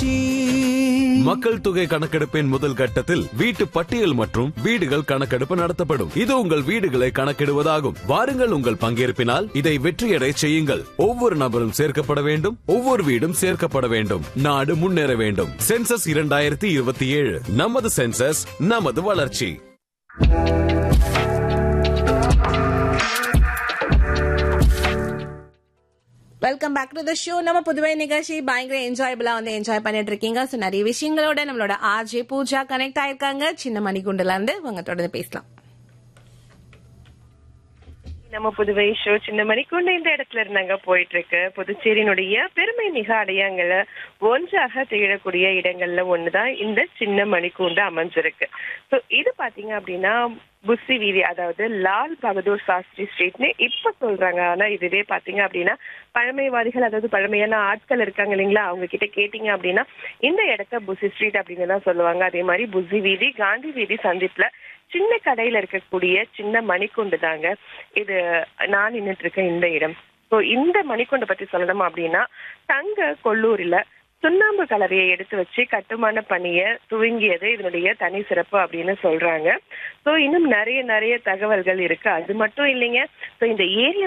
வளர்ச்சி மக்கள் தொகை கணக்கெடுப்பின் முதல் கட்டத்தில் வீட்டு பட்டியல் மற்றும் வீடுகள் கணக்கெடுப்பு நடத்தப்படும் இது உங்கள் வீடுகளை கணக்கிடுவதாகும் வாருங்கள் உங்கள் பங்கேற்பினால் இதை வெற்றியடை செய்யுங்கள் ஒவ்வொரு நபரும் சேர்க்கப்பட வேண்டும் ஒவ்வொரு வீடும் சேர்க்கப்பட வேண்டும் நாடு முன்னேற வேண்டும் சென்சஸ் இரண்டாயிரத்தி இருபத்தி ஏழு நமது சென்சஸ் நமது வளர்ச்சி welcome back to the show நம்ம புதுவை நிகழ்ச்சி பயங்கர என்ஜாயபிளா வந்து என்ஜாய் பண்ணிட்டு இருக்கீங்க ஸோ நிறைய விஷயங்களோட நம்மளோட ஆர்ஜே பூஜா கனெக்ட் ஆயிருக்காங்க சின்ன மணிகுண்டுல இருந்து அவங்க தொடர்ந்து பேசலாம் நம்ம புதுவை ஷோ சின்ன மணிக்குண்டு இந்த இடத்துல இருந்தாங்க போயிட்டு இருக்கு புதுச்சேரியினுடைய பெருமை மிக அடையாங்கள ஒன்றாக திகழக்கூடிய இடங்கள்ல ஒண்ணுதான் இந்த சின்ன மணிக்கூண்டு அமைஞ்சிருக்கு சோ இது பாத்தீங்க அப்படின்னா புஸ்ஸி வீதி அதாவது லால் பகதூர் சாஸ்திரி ஸ்ட்ரீட்னு இப்ப சொல்றாங்க ஆனா இதுவே பாத்தீங்க அப்படின்னா பழமைவாதிகள் அதாவது பழமையான ஆட்கள் இருக்காங்க இல்லைங்களா அவங்க கிட்ட கேட்டீங்க அப்படின்னா இந்த இடத்த புஸ்ஸி ஸ்ட்ரீட் அப்படின்னு தான் சொல்லுவாங்க அதே மாதிரி புஸ்ஸி வீதி காந்தி வீதி சந்திப்புல சின்ன கடையில இருக்கக்கூடிய சின்ன மணிக்குண்டு தாங்க இது நான் நின்னுட்டு இருக்க இந்த இடம் ஸோ இந்த மணிக்குண்டை பத்தி சொல்லணும் அப்படின்னா தங்க கொல்லூரில் சுண்ணாம்பு கலவையை எடுத்து வச்சு கட்டுமான பணியை துவங்கியது இதனுடைய தனி சிறப்பு அப்படின்னு சொல்றாங்க ஸோ இன்னும் நிறைய நிறைய தகவல்கள் இருக்கு அது மட்டும் இல்லைங்க ஸோ இந்த ஏரியா